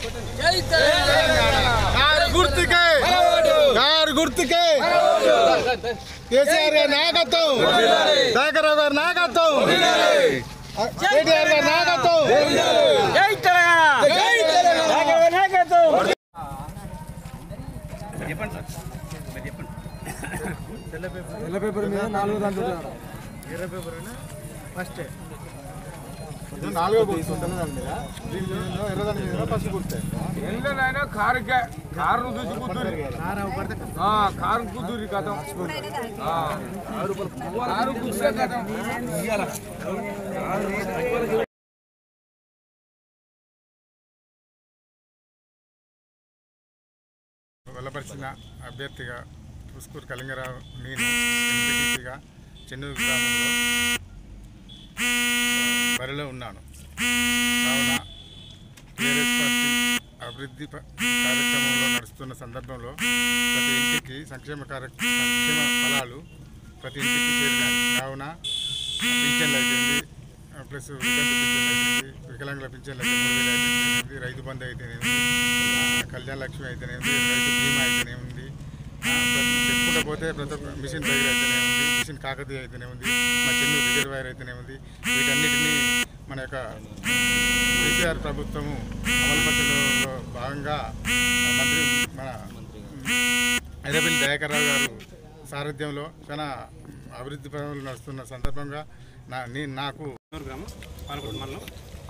car గుర్తుకే car గుర్తుకే కేసీఆర్ గారి నాయకత్వం దయాకర్రావు గారి నాయకత్వం కేటీఆర్ గారి నాయకత్వం తెల్ల పేపర్ మీద నాలుగు దాంట్లో నాలుగో గుర్తు తెల్లదాని మీద దీనిలో ఎర్రదాని మీద ఫస్ట్ గుర్తే ఎందుకైనా కారుకే కారును చూసి కూతురు కారు కూతురు కథం ఆ, కారు కూర్చే కథం వెల్లపరిచిన అభ్యర్థిగా పుస్కూరు కలింగరావు నేను ఎంపీటీసీగా చెన్నూరు గ్రామంలో బరిలో ఉన్నాను కావున టీఆర్ఎస్ పార్టీ అభివృద్ధి ప- కార్యక్రమంలో నడుస్తున్న సందర్భంలో ప్రతి ఇంటికి సంక్షేమ కార్య సంక్షేమ ఫలాలు ప్రతి ఇంటికి చేరినాయి కావున పింఛన్లు అయిపోయింది ప్లస్ వితంతు పింఛన్లు అయిపోయింది వికలాంగుల పింఛన్లు అయితే మూడు వేలు అయితేనేది రైతు బంధు అయితేనేది కళ్యాణ లక్ష్మి అయితేనేది రైతు బీమా అయితేనేది చెప్పుకుంటూ పోతే ప్రతి ఒక్క మిషన్ దగ్గర అయితేనే ఉంది మిషన్ కాకతీయ అయితేనే ఉంది మా చెన్నూరు రిజర్వాయర్ అయితేనే ఉంది వీటన్నిటినీ మన యొక్క కేసీఆర్ ప్రభుత్వము అమలుపరచడంలో భాగంగా మంత్రి మన ఎర్రబెల్లి దయాకర్రావు గారు సారథ్యంలో చాలా అభివృద్ధి పనులు నడుస్తున్న సందర్భంగా నా నేను నాకు చిత్తూరు గ్రామం పాలకొట్టు మండలం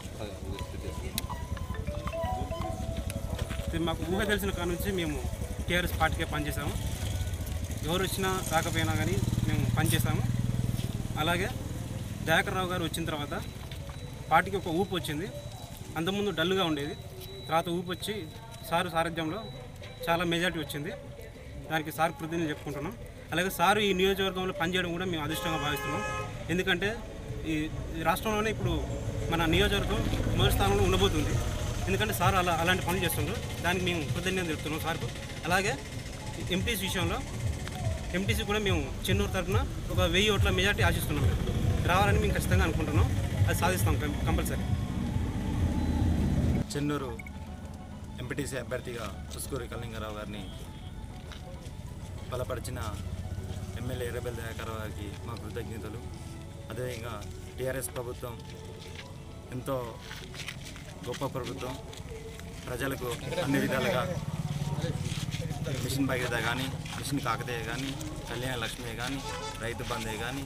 ఇది మాకు ఊహ తెలిసిన కాడ నుంచి మేము టీఆర్ఎస్ పార్టీకే పనిచేసాము ఎవరు వచ్చినా రాకపోయినా కానీ మేము పనిచేసాము అలాగే దయాకర్ రావు గారు వచ్చిన తర్వాత పార్టీకి ఒక ఊపు వచ్చింది అంతకుముందు డల్గా ఉండేది తర్వాత ఊపు వచ్చి సారు సారథ్యంలో చాలా మెజార్టీ వచ్చింది దానికి సార్ కృతజ్ఞతలు చెప్పుకుంటున్నాం అలాగే సారు ఈ నియోజకవర్గంలో పనిచేయడం కూడా మేము అదృష్టంగా భావిస్తున్నాం ఎందుకంటే ఈ ఈ రాష్ట్రంలోనే ఇప్పుడు మన నియోజకవర్గం మొదటి స్థానంలో ఉండబోతుంది ఎందుకంటే సార్ అలా అలాంటి పనులు చేస్తుండ్రు దానికి మేము కృతజ్ఞత తెలుపుతున్నాం సార్కు అలాగే ఎంపీసీ విషయంలో ఎంటీసీ కూడా మేము చెన్నూరు తరఫున ఒక వెయ్యి ఓట్ల మెజార్టీ ఆశిస్తున్నాం రావాలని మేము ఖచ్చితంగా అనుకుంటున్నాం అది సాధిస్తాం కం- కంపల్సరీ చెన్నూరు ఎంపీటీసీ అభ్యర్థిగా పుస్కూరి కళింగరావు గారిని బలపరిచిన ఎమ్మెల్యే ఎర్రబెల్ దయాకర్ గారికి మా కృతజ్ఞతలు అదేవిధంగా టీఆర్ఎస్ ప్రభుత్వం ఎంతో గొప్ప ప్రభుత్వం ప్రజలకు అన్ని విధాలుగా మిషన్ భగీరథ కానీ మిషన్ కాకతీయ కానీ కళ్యాణ లక్ష్మి కానీ రైతు బంధే కానీ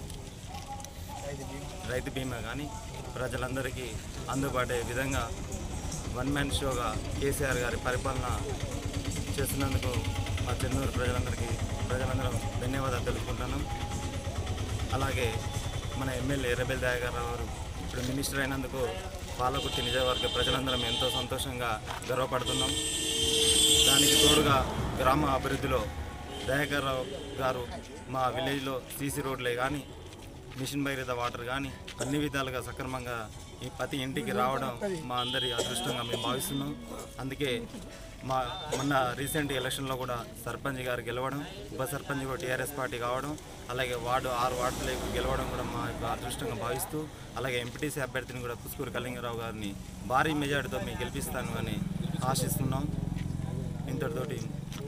రైతు బీమా కానీ ప్రజలందరికీ అందుబాటే విధంగా వన్ మ్యాన్ షోగా కేసీఆర్ గారి పరిపాలన చేస్తున్నందుకు మా చెన్నూరు ప్రజలందరికీ ప్రజలందరం ధన్యవాదాలు తెలుపుకుంటున్నాం అలాగే మన ఎమ్మెల్యే ఎర్రబెల్ దయాకర్ రావు గారు ఇప్పుడు మినిస్టర్ అయినందుకు పాలకుర్తి నిజవర్గ ప్రజలందరం ఎంతో సంతోషంగా గర్వపడుతున్నాం దానికి తోడుగా గ్రామ అభివృద్ధిలో దయాకర్ రావు గారు మా విలేజ్లో సీసీ రోడ్లే కానీ మిషన్ భగీరథ వాటర్ కానీ అన్ని విధాలుగా సక్రమంగా ఈ ప్రతి ఇంటికి రావడం మా అందరి అదృష్టంగా మేము భావిస్తున్నాం అందుకే మా మొన్న రీసెంట్ ఎలక్షన్లో కూడా సర్పంచ్ గారు గెలవడం ఉప సర్పంచ్ కూడా టీఆర్ఎస్ పార్టీ కావడం అలాగే వార్డు ఆరు వార్డులకు గెలవడం కూడా మా యొక్క అదృష్టంగా భావిస్తూ అలాగే ఎంపీటీసీ అభ్యర్థిని కూడా పుస్కూరు కళింగరావు గారిని భారీ మెజార్టీతో మేము గెలిపిస్తాను అని ఆశిస్తున్నాం ఇంతటితోటి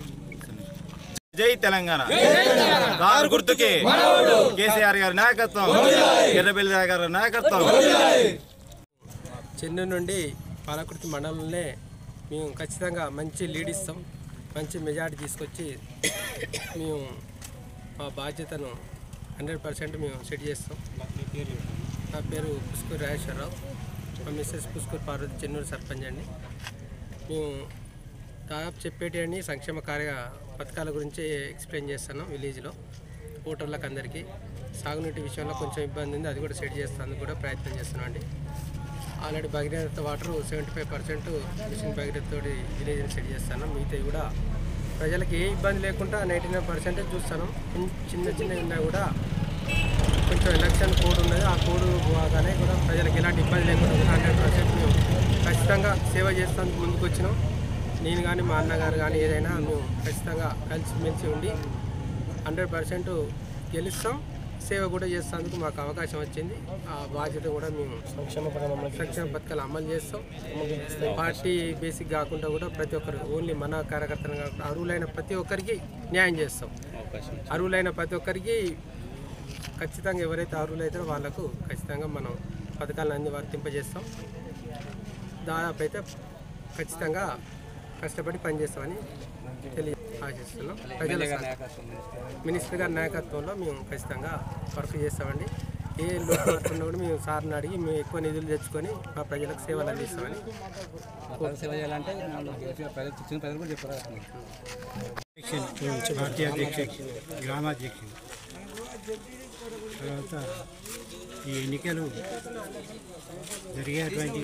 జై తెలంగాణ కారు గుర్తుకే కేసీఆర్ గారి నాయకత్వం ఎర్రబెల్లి గారి నాయకత్వం చెన్నూరు నుండి పాలకుర్తి మండలంలో మేము ఖచ్చితంగా మంచి లీడ్ ఇస్తాం మంచి మెజార్టీ తీసుకొచ్చి మేము మా బాధ్యతను హండ్రెడ్ పర్సెంట్ మేము సెట్ చేస్తాం నా పేరు పుష్కూర్ రాజేశ్వరరావు మా మిస్సెస్ పుష్కూర్ పార్వతి చెన్నూరు సర్పంచ్ అండి మేము దాదాపు చెప్పేటి అండి సంక్షేమ కార్య పథకాల గురించి ఎక్స్ప్లెయిన్ చేస్తాను విలేజ్లో ఓటర్లకు అందరికీ సాగునీటి విషయంలో కొంచెం ఇబ్బంది ఉంది అది కూడా సెట్ చేస్తాను కూడా ప్రయత్నం చేస్తున్నాం అండి already Bhagiratha water seventy five percent mission Bhagiratha తోటి విలేజ్ని సెట్ చేస్తాను మిగతావి కూడా ప్రజలకు ఏ ఇబ్బంది లేకుండా నైంటీ నైన్ పర్సెంటేజ్ చూస్తాను చిన్న- చిన్న చిన్నవి ఉన్నా కూడా కొంచెం ఎలక్షన్ కోడ్ ఉన్నది ఆ కోడ్ బాగానే కూడా ప్రజలకు ఎలాంటి ఇబ్బంది లేకుండా హండ్రెడ్ పర్సెంట్ మేము ఖచ్చితంగా సేవ చేస్తానికి ముందుకు వచ్చినాం నేను కానీ మా అన్నగారు కానీ ఏదైనా మేము ఖచ్చితంగా కలిసిమెలిసి ఉండి హండ్రెడ్ పర్సెంట్ గెలుస్తాం సేవ కూడా చేసేందుకు మాకు అవకాశం వచ్చింది ఆ బాధ్యత కూడా మేము సంక్షేమ పథకాలు అమలు చేస్తాం పార్టీ బేసిక్ కాకుండా కూడా ప్రతి ఒక్కరు ఓన్లీ మన కార్యకర్తలు కాకుండా అర్హులైన ప్రతి ఒక్కరికి న్యాయం చేస్తాం అర్హులైన ప్రతి ఒక్కరికి ఖచ్చితంగా ఎవరైతే అర్హులైతారో వాళ్ళకు ఖచ్చితంగా మనం పథకాలను అన్ని వర్తింపజేస్తాం దాదాపు అయితే ఖచ్చితంగా కష్టపడి పనిచేస్తామని తెలియ ఆశిస్తున్నాం ప్రజల మినిస్టర్ గారి నాయకత్వంలో మేము ఖచ్చితంగా వర్క్ చేస్తామండి ఏ లోటు ఉన్నా కూడా మేము సార్ని అడిగి మేము ఎక్కువ నిధులు తెచ్చుకొని మా ప్రజలకు సేవలు అందిస్తామని సేవ చేయాలంటే ప్రజలు చిన్న ప్రజలు కూడా చెప్పారు అధ్యక్షులు పార్టీ అధ్యక్షులు గ్రామాధ్యక్షులు తర్వాత ఈ ఎన్నికలు జరిగేటువంటి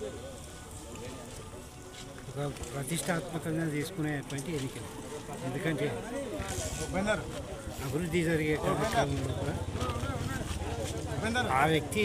ఒక ప్రతిష్టాత్మకంగా తీసుకునేటువంటి ఎన్నికలు ఎందుకంటే అభివృద్ధి జరిగే కార్యక్రమంలో కూడా ఆ వ్యక్తి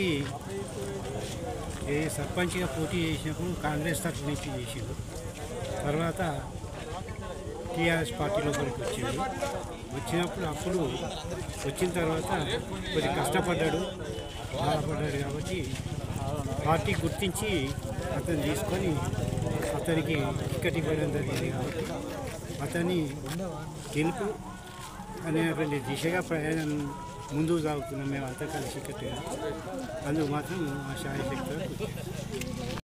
ఏ సర్పంచ్గా పోటీ చేసినప్పుడు కాంగ్రెస్ తరఫు నుంచి చేసిండు తర్వాత టీఆర్ఎస్ పార్టీ లోపలికి వచ్చింది వచ్చినప్పుడు అప్పుడు వచ్చిన తర్వాత కొద్ది కష్టపడ్డాడు బాధపడ్డాడు కాబట్టి పార్టీ గుర్తించి అతను తీసుకొని అతనికి టికెట్ ఇవ్వడం జరిగింది కాబట్టి అతన్ని గెలుపు అనేటువంటి దిశగా ప్రయాణం ముందుకు సాగుతున్నాం మేము అంతా కలిసి కట్టుగా అందుకు మాత్రం మా శాయశక్తిగా